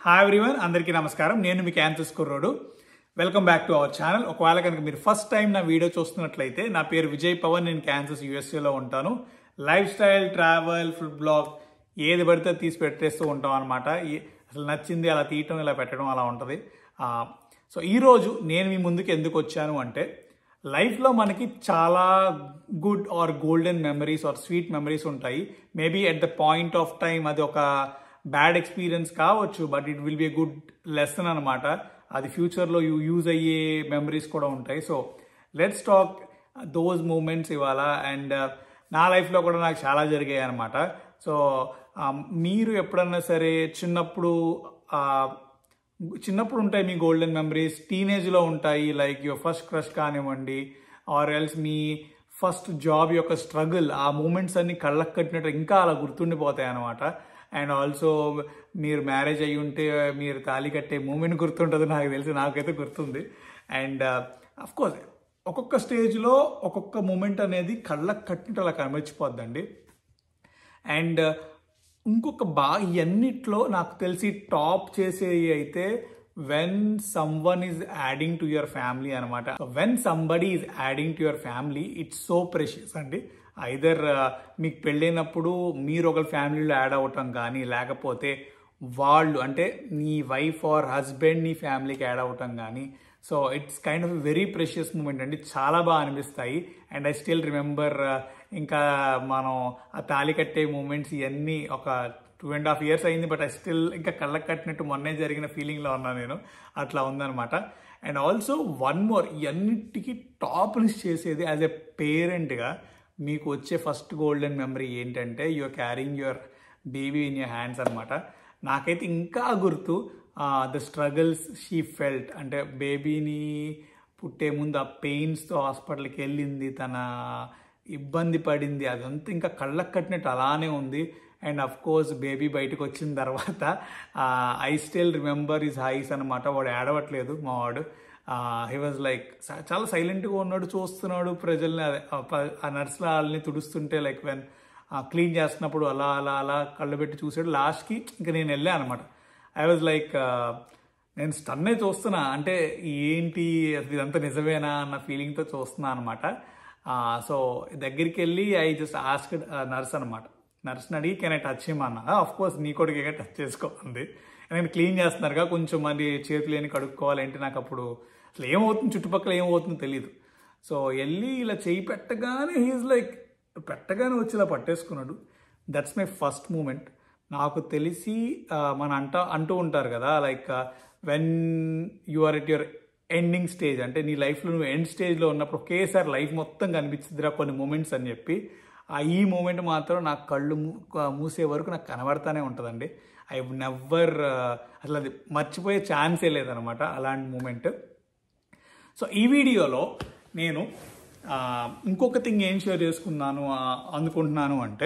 hi everyone అందరికీ నమస్కారం నేను మీ క్యాన్సస్ కుర్రోడు welcome back to our channel ఒకవేళ కనుక మీరు ఫస్ట్ టైం నా వీడియో చూస్తున్నట్లయితే నా పేరు విజయ్ పవన్ నేను క్యాన్సస్ యూఎస్ఏలో ఉంటాను lifestyle travel food blog ఏది పడితే అది తీసి పెట్టేస్తూ ఉంటాం అనమాట అసలు నచ్చింది అలా తీయటం ఇలా పెట్టడం అలా ఉంటుంది సో ఈరోజు నేను మీ ముందుకు ఎందుకు వచ్చాను అంటే లైఫ్లో మనకి చాలా good or golden memories or sweet memories ఉంటాయి maybe at the point of time అది ఒక బ్యాడ్ ఎక్స్పీరియన్స్ కావచ్చు but it will be a good lesson అనమాట అది ఫ్యూచర్లో యూ యూజ్ అయ్యే మెమరీస్ కూడా ఉంటాయి so let's talk those moments ఇవాళ అండ్ నా లైఫ్లో కూడా నాకు చాలా జరిగాయి అనమాట సో మీరు ఎప్పుడన్నా సరే చిన్నప్పుడు చిన్నప్పుడు ఉంటాయి మీ గోల్డెన్ మెమరీస్ టీనేజ్లో ఉంటాయి లైక్ యువర్ ఫస్ట్ క్రష్ కానివ్వండి ఆర్ ఎల్స్ మీ ఫస్ట్ జాబ్ యొక్క స్ట్రగుల్ ఆ మూమెంట్స్ అన్ని కళ్ళకు కట్టినట్టు ఇంకా అలా గుర్తుండిపోతాయి అనమాట అండ్ ఆల్సో మీరు మ్యారేజ్ అయ్యి ఉంటే మీరు తాళి కట్టే మూమెంట్ గుర్తుంటుంది నాకు తెలిసి నాకైతే గుర్తుంది అండ్ అఫ్ కోర్స్ ఒక్కొక్క స్టేజ్లో ఒక్కొక్క మూమెంట్ అనేది కళ్ళకు కట్టినట్టు అలా కనిపించిపోద్దండి అండ్ ఇంకొక బా ఇవన్నిట్లో నాకు తెలిసి టాప్ చేసేవి అయితే when someone is adding to your family అనమాట when somebody is adding to your family it's so precious అండి ఐదర్ మీకు పెళ్ళైనప్పుడు మీరు ఒక ఫ్యామిలీలో యాడ్ అవ్వటం కానీ లేకపోతే వాళ్ళు అంటే నీ వైఫ్ ఆర్ హస్బెండ్ నీ ఫ్యామిలీకి యాడ్ అవ్వటం కానీ so it's kind of very precious moment అండి చాలా బాగా అనిపిస్తాయి అండ్ ఐ స్టిల్ రిమెంబర్ ఇంకా మనం ఆ తాళి కట్టే మూమెంట్స్ ఇవన్నీ ఒక టూ అండ్ హాఫ్ ఇయర్స్ అయింది బట్ ఐ స్టిల్ ఇంకా కళ్ళకు కట్టినట్టు మొన్నే జరిగిన ఫీలింగ్లో ఉన్నాను నేను అట్లా ఉందనమాట అండ్ ఆల్సో వన్ మోర్ ఇవన్నిటికీ టాప్ లిస్ట్ చేసేది యాజ్ ఎ పేరెంట్గా మీకు వచ్చే ఫస్ట్ గోల్డెన్ మెమరీ ఏంటంటే you're carrying your baby in your hands అనమాట నాకైతే ఇంకా గుర్తు ద స్ట్రగల్స్ షీ ఫెల్ట్ అంటే బేబీని పుట్టే ముందు ఆ పెయిన్స్తో హాస్పిటల్కి వెళ్ళింది తన ఇబ్బంది పడింది అదంతా ఇంకా కళ్ళకు కట్టినట్టు అలానే ఉంది అండ్ అఫ్ కోర్స్ బేబీ బయటకు వచ్చిన తర్వాత I still remember his eyes అనమాట వాడు ఏడవట్లేదు మా వాడు హీ వాజ్ లైక్ చాలా సైలెంట్గా ఉన్నాడు చూస్తున్నాడు ప్రజల్ని ఆ నర్సుల వాళ్ళని తుడుస్తుంటే లైక్ వెన్ క్లీన్ చేస్తున్నప్పుడు అలా అలా అలా కళ్ళు పెట్టి చూసాడు లాస్ట్కి ఇంకా నేను వెళ్ళాను అనమాట ఐ వాజ్ లైక్ నేను స్టన్ అయి చూస్తున్నా అంటే ఏంటి ఇదంతా నిజమేనా అన్న ఫీలింగ్తో చూస్తున్నా అనమాట సో దగ్గరికి వెళ్ళి ఐ జస్ట్ ఆస్క్ నర్స్ అనమాట నర్స్ని అడిగి కెన్ ఐ టచ్ అన్నా ఆఫ్ కోర్స్ నీ కొడుకే టచ్ చేసుకోండి నేను క్లీన్ చేస్తున్నారుగా కొంచెం మరి చేతులు ఏమి కడుక్కోవాలంటే నాకు అప్పుడు అసలు ఏమవుతుంది చుట్టుపక్కల ఏమవుతుందో తెలియదు సో వెళ్ళి ఇలా చేయి పెట్టగానే హీఈస్ లైక్ పెట్టగానే వచ్చి ఇలా పట్టేసుకున్నాడు దట్స్ మై ఫస్ట్ మూమెంట్ నాకు తెలిసి మన అంట అంటూ ఉంటారు కదా like when you are at your ending stage అంటే నీ లైఫ్లో నువ్వు ఎండ్ స్టేజ్లో ఉన్నప్పుడు ఒకేసారి లైఫ్ మొత్తం కనిపించిందిరా కొన్ని మూమెంట్స్ అని చెప్పి ఆ ఈ మూమెంట్ మాత్రం నాకు కళ్ళు మూసే వరకు నాకు కనబడతానే ఉంటుందండి ఐ నెవ్వర్ అసలు అది మర్చిపోయే ఛాన్సే లేదనమాట అలాంటి మూమెంట్ సో ఈ వీడియోలో నేను ఇంకొక థింగ్ ఏం షేర్ చేసుకున్నాను అనుకుంటున్నాను అంటే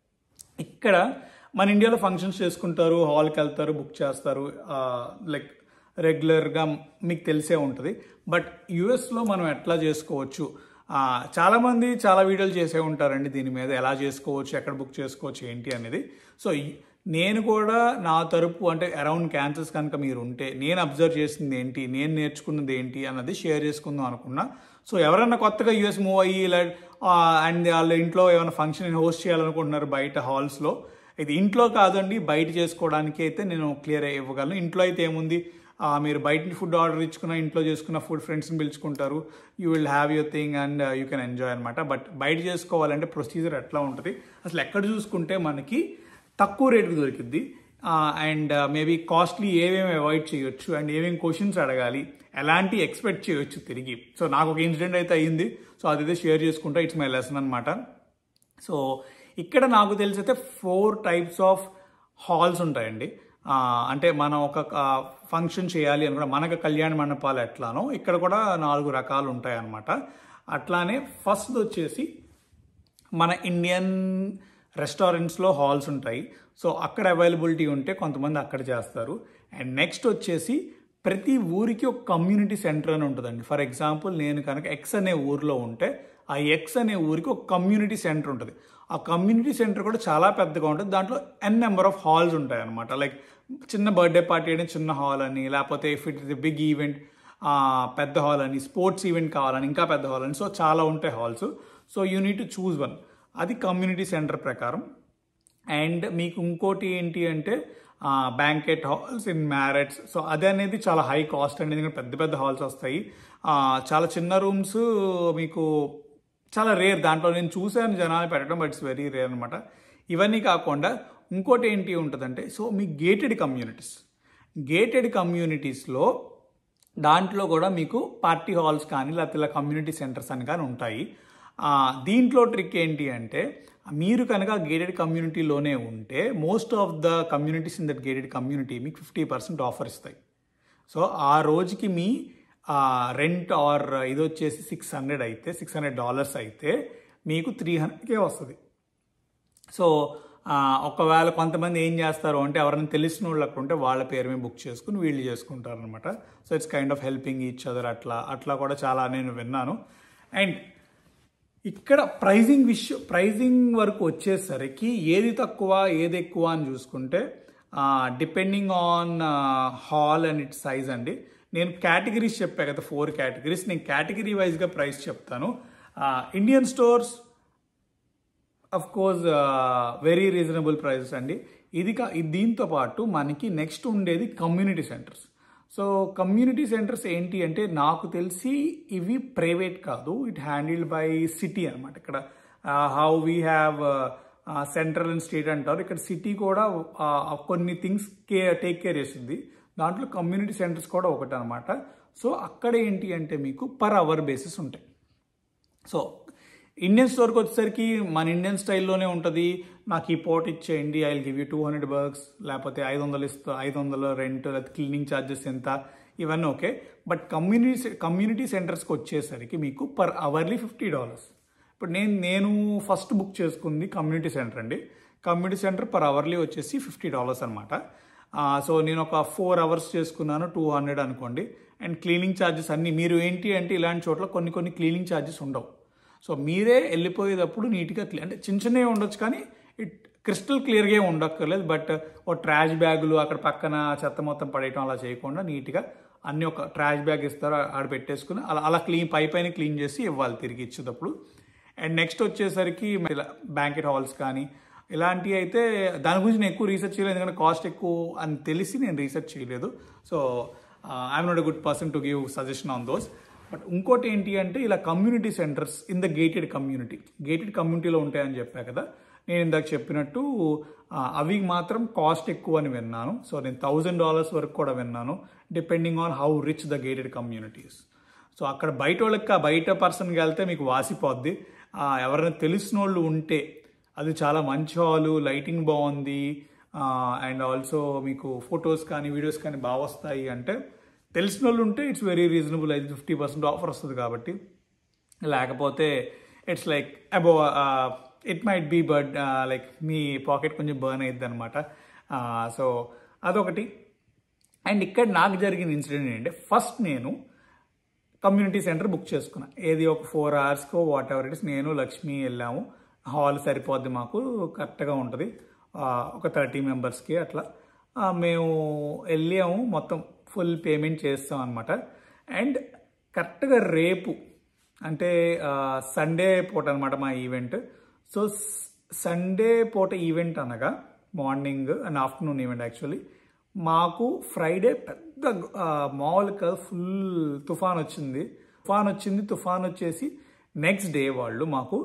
ఇక్కడ మన ఇండియాలో ఫంక్షన్స్ చేసుకుంటారు హాల్కి వెళ్తారు బుక్ చేస్తారు లైక్ రెగ్యులర్గా మీకు తెలిసే ఉంటుంది బట్ యుఎస్లో మనం ఎట్లా చేసుకోవచ్చు చాలామంది చాలా వీడియోలు చేసే ఉంటారండి దీని మీద ఎలా చేసుకోవచ్చు ఎక్కడ బుక్ చేసుకోవచ్చు ఏంటి అనేది సో నేను కూడా నా తరపు అంటే అరౌండ్ క్యాన్సర్స్ కనుక మీరు ఉంటే నేను అబ్జర్వ్ చేసింది ఏంటి నేను నేర్చుకున్నది ఏంటి అన్నది షేర్ చేసుకుందాం అనుకున్నా సో ఎవరన్నా కొత్తగా యూఎస్ మూవ్ అయ్యి ఇలా అండ్ వాళ్ళ ఇంట్లో ఏమైనా ఫంక్షన్ హోస్ట్ చేయాలనుకుంటున్నారు బయట హాల్స్లో ఇది ఇంట్లో కాదండి బయట చేసుకోవడానికి అయితే నేను క్లియర్ ఇవ్వగలను ఇంట్లో అయితే ఏముంది మీరు బయట ఫుడ్ ఆర్డర్ ఇచ్చుకున్న ఇంట్లో చేసుకున్న ఫుడ్ ఫ్రెండ్స్ని పిలుచుకుంటారు you will have your thing and you can enjoy అనమాట బట్ బయట చేసుకోవాలంటే ప్రొసీజర్ ఎట్లా ఉంటుంది అసలు ఎక్కడ చూసుకుంటే మనకి తక్కువ రేటుకి దొరికిద్ది అండ్ మేబీ కాస్ట్లీ ఏమేమి అవాయిడ్ చేయొచ్చు అండ్ ఏమేమి క్వశ్చన్స్ అడగాలి ఎలాంటి ఎక్స్పెక్ట్ చేయొచ్చు తిరిగి సో నాకు ఒక ఇన్సిడెంట్ అయితే అయ్యింది సో అదైతే షేర్ చేసుకుంటా ఇట్స్ మై లెసన్ అనమాట సో ఇక్కడ నాకు తెలిసి అయితే ఫోర్ టైప్స్ ఆఫ్ హాల్స్ ఉంటాయండి అంటే మనం ఒక ఫంక్షన్ చేయాలి అని కూడా మనకు కళ్యాణ మండపాలు ఎట్లానో ఇక్కడ కూడా నాలుగు రకాలు ఉంటాయి అన్నమాట అట్లానే ఫస్ట్ వచ్చేసి మన ఇండియన్ రెస్టారెంట్స్లో హాల్స్ ఉంటాయి సో అక్కడ అవైలబిలిటీ ఉంటే కొంతమంది అక్కడ చేస్తారు అండ్ నెక్స్ట్ వచ్చేసి ప్రతి ఊరికి ఒక కమ్యూనిటీ సెంటర్ అని ఉంటుందండి ఫర్ ఎగ్జాంపుల్ నేను కనుక ఎక్స్ అనే ఊరిలో ఉంటే ఆ ఎక్స్ అనే ఊరికి ఒక కమ్యూనిటీ సెంటర్ ఉంటుంది ఆ కమ్యూనిటీ సెంటర్ కూడా చాలా పెద్దగా ఉంటుంది దాంట్లో ఎన్ నెంబర్ ఆఫ్ హాల్స్ ఉంటాయి అనమాట లైక్ చిన్న బర్త్డే పార్టీ అని చిన్న హాల్ అని లేకపోతే if it is big event పెద్ద హాల్ అని స్పోర్ట్స్ ఈవెంట్ కావాలని ఇంకా పెద్ద హాల్ అని సో చాలా ఉంటాయి halls so you need to choose one అది కమ్యూనిటీ సెంటర్ ప్రకారం అండ్ మీకు ఇంకోటి ఏంటి అంటే banquet halls in Marriotts so అది అనేది చాలా హై కాస్ట్ అండి ఎందుకంటే పెద్ద పెద్ద హాల్స్ వస్తాయి ఆ, చాలా చిన్న రూమ్స్ మీకు చాలా రేర్ దాంట్లో నేను చూశాను జనాలు పెట్టడం బట్ ఇట్స్ వెరీ రేర్ అనమాట ఇవన్నీ కాకుండా ఇంకోటి ఏంటి ఉంటుందంటే సో మీ గేటెడ్ కమ్యూనిటీస్ గేటెడ్ కమ్యూనిటీస్లో దాంట్లో కూడా మీకు పార్టీ హాల్స్ కానీ లేకపోతే ఇలా కమ్యూనిటీ సెంటర్స్ అని కానీ ఉంటాయి ఆ, దీంట్లో ట్రిక్ ఏంటి అంటే మీరు కనుక గేటెడ్ కమ్యూనిటీలోనే ఉంటే most of the communities in that gated community మీకు ఫిఫ్టీ పర్సెంట్ ఆఫర్ ఇస్తాయి సో ఆ రోజుకి మీ రెంట్ ఆర్ ఇది వచ్చేసి సిక్స్ హండ్రెడ్ అయితే సిక్స్ హండ్రెడ్ డాలర్స్ అయితే మీకు త్రీ హండ్రెడ్కే వస్తుంది సో ఆ, ఒకవేళ కొంతమంది ఏం చేస్తారు అంటే ఎవరైనా తెలిసిన వాళ్ళు అక్కడ ఉంటే వాళ్ళ పేరు మీద బుక్ చేసుకుని వీళ్ళు చేసుకుంటారు అనమాట so it's kind of helping each other అట్లా అట్లా కూడా చాలా నేను విన్నాను అండ్ ఇక్కడ ప్రైజింగ్ విషయం ప్రైజింగ్ వరకు వచ్చేసరికి ఏది తక్కువ ఏది ఎక్కువ అని చూసుకుంటే depending on hall and it size అండి నేను కేటగిరీస్ చెప్పా కదా ఫోర్ కేటగిరీస్ నేను కేటగిరీ వైజ్గా ప్రైస్ చెప్తాను Indian stores of course very reasonable prices అండి ఇది కా ఇది దీంతో పాటు మనకి నెక్స్ట్ ఉండేది community centres so community centres ఏంటి అంటే నాకు తెలిసి ఇవి ప్రైవేట్ కాదు ఇట్ హ్యాండిల్డ్ బై సిటీ అనమాట ఇక్కడ how we have central and state అంటారు ఇక్కడ సిటీ కూడా uh, కొన్ని థింగ్స్ కే టేక్ కేర్ చేస్తుంది దాంట్లో కమ్యూనిటీ సెంటర్స్ కూడా ఒకటి అనమాట సో అక్కడ ఏంటి అంటే మీకు పర్ అవర్ బేసిస్ ఉంటాయి సో ఇండియన్ స్టోర్కి వచ్చేసరికి మన ఇండియన్ స్టైల్లోనే ఉంటుంది నాకు ఈ పోట్ ఇచ్చేయండి I will give you two hundred bucks లేకపోతే ఐదు వందలు ఇస్తా ఐదు వందలు రెంట్ లేకపోతే క్లీనింగ్ ఛార్జెస్ ఎంత ఇవన్నీ ఓకే బట్ కమ్యూనిటీ కమ్యూనిటీ సెంటర్స్కి వచ్చేసరికి మీకు పర్ అవర్లీ ఫిఫ్టీ డాలర్స్ ఇప్పుడు నేను నేను ఫస్ట్ బుక్ చేసుకుంది కమ్యూనిటీ సెంటర్ అండి కమ్యూనిటీ సెంటర్ పర్ అవర్లీ వచ్చేసి ఫిఫ్టీ డాలర్స్ అనమాట సో నేను ఒక ఫోర్ అవర్స్ చేసుకున్నాను టూ హండ్రెడ్ అనుకోండి అండ్ క్లీనింగ్ ఛార్జెస్ అన్ని మీరు ఏంటి అంటే ఇలాంటి చోట్ల కొన్ని కొన్ని క్లీనింగ్ ఛార్జెస్ ఉండవు సో మీరే వెళ్ళిపోయేటప్పుడు నీట్గా క్లీ అంటే చిన్న చిన్నవి ఉండొచ్చు కానీ ఇట్ క్రిస్టల్ క్లియర్గా ఏమి ఉండక్కర్లేదు బట్ ఓ ట్రాష్ బ్యాగులు అక్కడ పక్కన చెత్త మొత్తం పడేయటం అలా చేయకుండా నీట్గా అన్ని ఒక ట్రాష్ బ్యాగ్ ఇస్తారు ఆడ పెట్టేసుకుని అలా అలా క్లీన్ పై పైన క్లీన్ చేసి ఇవ్వాలి తిరిగి ఇచ్చేటప్పుడు అండ్ నెక్స్ట్ వచ్చేసరికి ఇలా బ్యాంకెట్ హాల్స్ కానీ ఇలాంటివి అయితే దాని గురించి నేను ఎక్కువ రీసెర్చ్ చేయలేదు ఎందుకంటే కాస్ట్ ఎక్కువ అని తెలిసి నేను రీసెర్చ్ చేయలేదు so I'm not a good person to give suggestion on those but ఇంకోటి ఏంటి అంటే ఇలా community centres in the gated community gated కమ్యూనిటీలో ఉంటాయని చెప్పా కదా నేను ఇందాక చెప్పినట్టు ఆ, అవి మాత్రం కాస్ట్ ఎక్కువ అని విన్నాను సో నేను థౌజండ్ డాలర్స్ వరకు కూడా విన్నాను depending on how rich the gated communities so అక్కడ బయట వాళ్ళకి ఆ బయట పర్సన్కి వెళ్తే మీకు వాసిపోద్ది ఆ, ఎవరైనా తెలిసిన వాళ్ళు ఉంటే అది చాలా మంచి హాలు లైటింగ్ బాగుంది అండ్ ఆల్సో మీకు ఫొటోస్ కానీ వీడియోస్ కానీ బాగా వస్తాయి అంటే తెలిసిన వాళ్ళు ఉంటే ఇట్స్ వెరీ రీజనబుల్ అయితే ఫిఫ్టీ పర్సెంట్ ఆఫర్ వస్తుంది కాబట్టి లేకపోతే it's like above it might be బర్డ్ లైక్ మీ పాకెట్ కొంచెం బర్న్ అయ్యిద్ది అనమాట సో అదొకటి అండ్ ఇక్కడ నాకు జరిగిన ఇన్సిడెంట్ ఏంటంటే ఫస్ట్ నేను కమ్యూనిటీ సెంటర్ బుక్ చేసుకున్నా ఏది ఒక ఫోర్ అవర్స్కో వాట్ ఎవర్ ఇట్స్ నేను లక్ష్మి వెళ్ళాము హాల్ సరిపోద్ది మాకు కరెక్ట్గా ఉంటుంది ఆ, ఒక థర్టీ మెంబర్స్కి అట్లా ఆ, మేము వెళ్ళాము మొత్తం ఫుల్ పేమెంట్ చేస్తాం అనమాట అండ్ కరెక్ట్గా రేపు అంటే సండే పూట అనమాట మా ఈవెంట్ సో సండే పూట ఈవెంట్ అనగా morning and afternoon event actually మాకు ఫ్రైడే పెద్ద ఆ, మామూలుగా ఫుల్ తుఫాన్ వచ్చింది తుఫాన్ వచ్చింది తుఫాన్ వచ్చేసి నెక్స్ట్ డే వాళ్ళు మాకు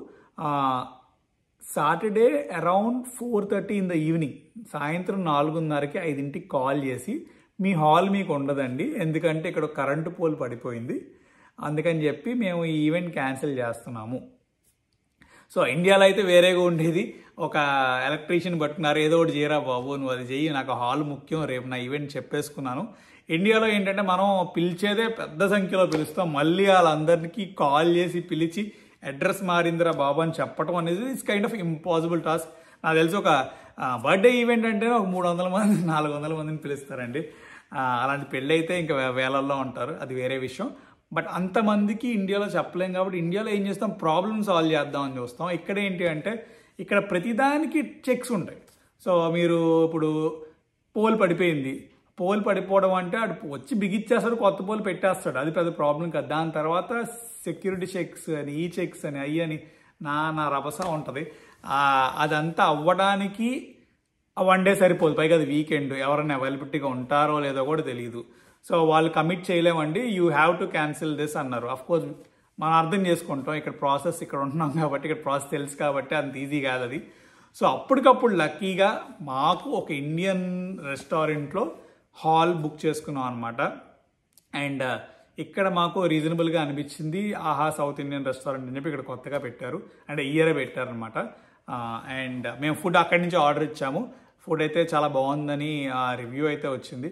Saturday around four thirty in the evening సాయంత్రం నాలుగున్నరకి ఐదింటికి కాల్ చేసి మీ హాల్ మీకు ఉండదండి ఎందుకంటే ఇక్కడ కరెంటు పోల్ పడిపోయింది అందుకని చెప్పి మేము ఈ ఈవెంట్ క్యాన్సిల్ చేస్తున్నాము సో ఇండియాలో అయితే వేరేగా ఉండేది ఒక ఎలక్ట్రీషియన్ పట్టుకున్నారు ఏదో ఒకటి చేయరా బాబు నువ్వు అది చెయ్యి నాకు హాల్ ముఖ్యం రేపు నా ఈవెంట్ చెప్పేసుకున్నాను ఇండియాలో ఏంటంటే మనం పిలిచేదే పెద్ద సంఖ్యలో పిలుస్తాం మళ్ళీ వాళ్ళందరికీ కాల్ చేసి పిలిచి అడ్రస్ మారిందిరా బాబు అని చెప్పడం అనేది it's kind of impossible task నాకు తెలిసి ఒక బర్త్డే ఈవెంట్ అంటేనే ఒక మూడు వందల మంది నాలుగు వందల మందిని పిలుస్తారండి ఆ, అలాంటి పెళ్ళి అయితే ఇంకా వే- వేలల్లో ఉంటారు అది వేరే విషయం బట్ అంతమందికి ఇండియాలో చెప్పలేం కాబట్టి ఇండియాలో ఏం చేస్తాం ప్రాబ్లమ్ సాల్వ్ చేద్దామని చూస్తాం ఇక్కడ ఏంటి అంటే ఇక్కడ ప్రతిదానికి చెక్స్ ఉంటాయి సో మీరు ఇప్పుడు పోల్ పడిపోయింది పోల్ పడిపోవడం అంటే అటు వచ్చి బిగిచ్చేస్తాడు కొత్త పోల్ పెట్టేస్తాడు అది పెద్ద ప్రాబ్లం కాదు దాని తర్వాత సెక్యూరిటీ చెక్స్ అని ఈ చెక్స్ అని అయ్యి అని నా నా రభస ఉంటుంది ఆ, అదంతా అవ్వడానికి వన్ డే సరిపోదు పైగా అది వీకెండ్ ఎవరైనా అవైలబిలిటీగా ఉంటారో లేదో కూడా తెలియదు సో వాళ్ళు కమిట్ చేయలేమండి you have to cancel this అన్నారు అఫ్ కోర్స్ మనం అర్థం చేసుకుంటాం ఇక్కడ ప్రాసెస్ ఇక్కడ ఉంటున్నాం కాబట్టి ఇక్కడ ప్రాసెస్ తెలుసు కాబట్టి అంత ఈజీ కాదు అది సో అప్పటికప్పుడు లక్కీగా మాకు ఒక ఇండియన్ రెస్టారెంట్లో హాల్ బుక్ చేసుకున్నాం అనమాట అండ్ ఇక్కడ మాకు రీజనబుల్గా అనిపించింది ఆహా సౌత్ ఇండియన్ రెస్టారెంట్ అని చెప్పి ఇక్కడ కొత్తగా పెట్టారు అంటే ఇయరే పెట్టారనమాట అండ్ మేము ఫుడ్ అక్కడి నుంచి ఆర్డర్ ఇచ్చాము ఫుడ్ అయితే చాలా బాగుందని రివ్యూ అయితే వచ్చింది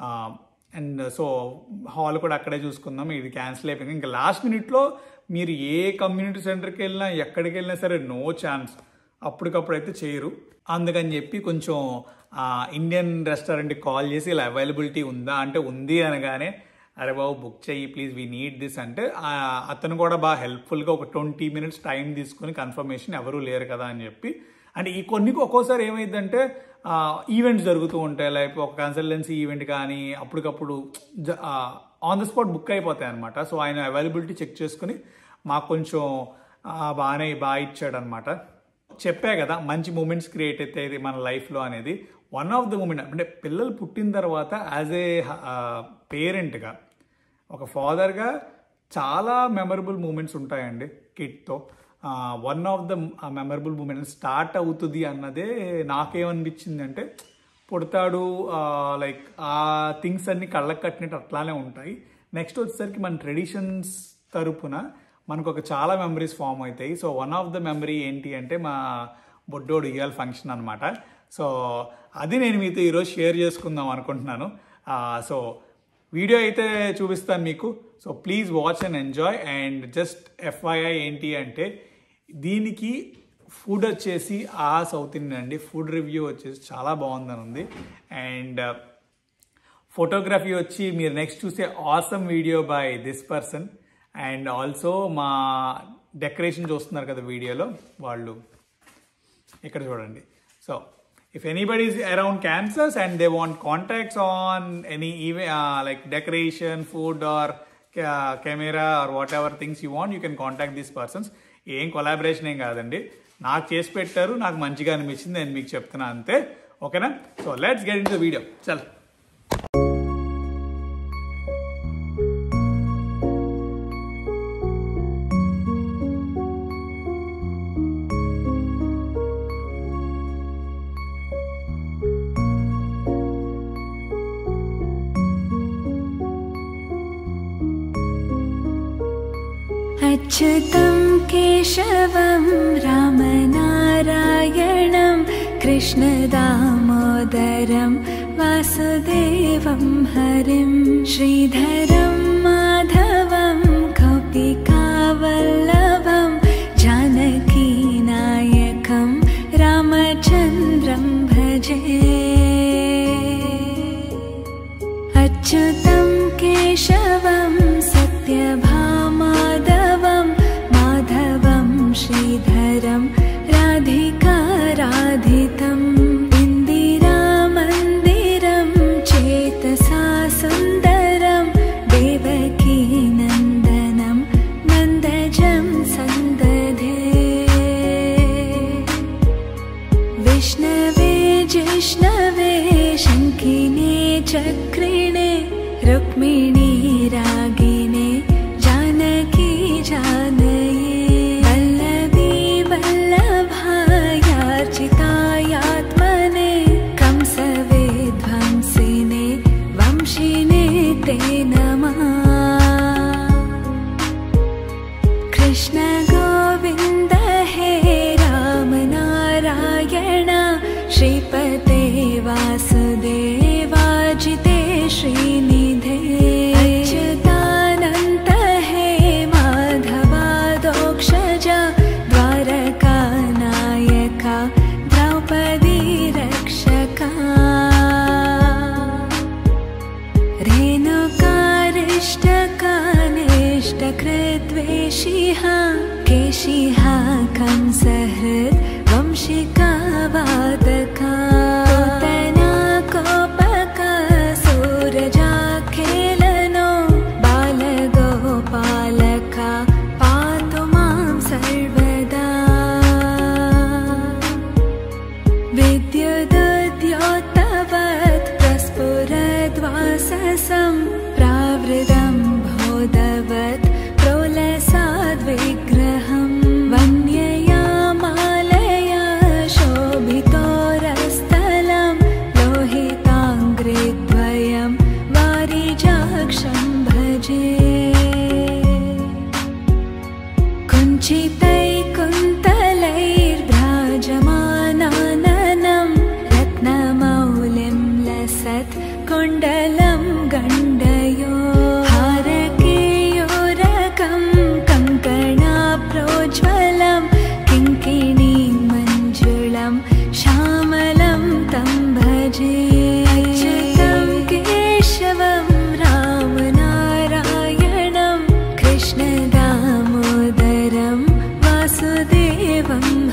అండ్ సో హాల్ కూడా అక్కడే చూసుకుందాం ఇది క్యాన్సిల్ అయిపోయింది ఇంకా లాస్ట్ మినిట్లో మీరు ఏ కమ్యూనిటీ సెంటర్కి వెళ్ళినా ఎక్కడికి వెళ్ళినా సరే నో ఛాన్స్ అప్పటికప్పుడు అయితే చేయరు అందుకని చెప్పి కొంచెం ఆ, ఇండియన్ రెస్టారెంట్కి కాల్ చేసి ఇలా అవైలబిలిటీ ఉందా అంటే ఉంది అనగానే అరే బాబు బుక్ చెయ్యి ప్లీజ్ వీ నీడ్ దిస్ అంటే ఆ, అతను కూడా బాగా హెల్ప్ఫుల్గా ఒక ట్వంటీ మినిట్స్ టైం తీసుకుని కన్ఫర్మేషన్ ఎవరూ లేరు కదా అని చెప్పి అంటే ఈ కొన్ని ఒక్కోసారి ఏమైందంటే ఈవెంట్స్ జరుగుతూ ఉంటాయి లైక్ ఒక కన్సల్టెన్సీ ఈవెంట్ కానీ అప్పటికప్పుడు ఆన్ ద స్పాట్ బుక్ అయిపోతాయి అనమాట సో ఆయన అవైలబిలిటీ చెక్ చేసుకుని మాకు కొంచెం ఆ, బాగానే బాగా ఇచ్చాడు అనమాట చెప్పా కదా మంచి మూమెంట్స్ క్రియేట్ అవుతాయి మన లైఫ్లో అనేది వన్ ఆఫ్ ద మూమెంట్ అంటే పిల్లలు పుట్టిన తర్వాత యాజ్ ఏ పేరెంట్గా ఒక ఫాదర్గా చాలా మెమరబుల్ మూమెంట్స్ ఉంటాయండి కిడ్తో one of the memorable moment start అవుతుంది అన్నదే నాకేమనిపించింది అంటే పుడతాడు లైక్ ఆ థింగ్స్ అన్ని కళ్ళకు కట్టినట్టు అట్లానే ఉంటాయి నెక్స్ట్ వచ్చేసరికి మన ట్రెడిషన్స్ తరపున మనకు ఒక చాలా మెమరీస్ ఫామ్ అవుతాయి so one of the memory ఏంటి అంటే మా బొడ్డోడు ఇయ్యాల ఫంక్షన్ అనమాట సో అది నేను మీతో ఈరోజు షేర్ చేసుకుందాం అనుకుంటున్నాను సో వీడియో అయితే చూపిస్తాను మీకు so please watch and enjoy and just FYI ఏంటి అంటే దీనికి ఫుడ్ వచ్చేసి ఆ సౌత్ ఇండియన్ అండి ఫుడ్ రివ్యూ వచ్చేసి చాలా బాగుందని ఉంది అండ్ ఫోటోగ్రఫీ వచ్చి మీరు నెక్స్ట్ చూసే awesome video by this person and also మా డెకరేషన్ చూస్తున్నారు కదా వీడియోలో వాళ్ళు ఇక్కడ చూడండి so if anybody is around Kansas and they want contacts on any ఈవె like decoration food or camera or whatever things you want you can contact these persons ఏం collaboration ఏం కాదండి నాకు చేసి పెట్టారు నాకు మంచిగా అనిపించింది నేను మీకు చెప్తున్నా అంతే ఓకేనా so let's get in the video చల్ अच्युतं केशवं रामनारायणं कृष्णदामोदरं वासुदेवं हरिं श्रीधरं माधवं कौपिकावल्लभं जानकीनायकं रामचन्द्रं भजे अच्युतं केशवं सत्यभामाधवं माधवं श्रीधरं राधिकाराधितम् इन्दिरामन्दिरं चेतसा सुन्दरं देवकीनन्दनं नन्दजं सन्दधे विष्णवे जिष्णवे शङ्किने चक्रिणे रुक्मिणी रागिणे जानकी जानये वल्लभी वल्लभायार्चितायात्मने कंसवेध्वंसिने वंशिने ते नमः कृष्ण गोविन्द हे राम नारायण श्रीपते वासुदेवाजिते श्रीनिधे अच्युतानन्त हे माधवादोक्षज द्वारकानायका द्रौपदी रक्षका रेणुकारिष्टकानिष्टकृद्वेषिः केशिः कंसहृद् वंश वादका तना कोपक सूरजाखेलनो बालगोपालका पातु मां सर्वदा विद्युदुद्योतवत् प्रस्फुरद्वाससं प्रावृतं बोधवत् प्रोलसाद्विग्रहं वन्यया मालया शोभितोरस्थलं लोहिताङ्ग्रिद्वयं वारिजाक्षं भजे कुञ्चितैकुन्तलैर्भ्राजमानाननं रत्नमौलिं लसत् कुण्डलं गण्डयो हारकेयोरकं कङ्कणाप्रोज्ज्वलं किङ्किणीं मञ्जुळं श्यामलं तं भजे अच्युतं केशवं रामनारायणं कृष्णदामोदरं वासुदेवं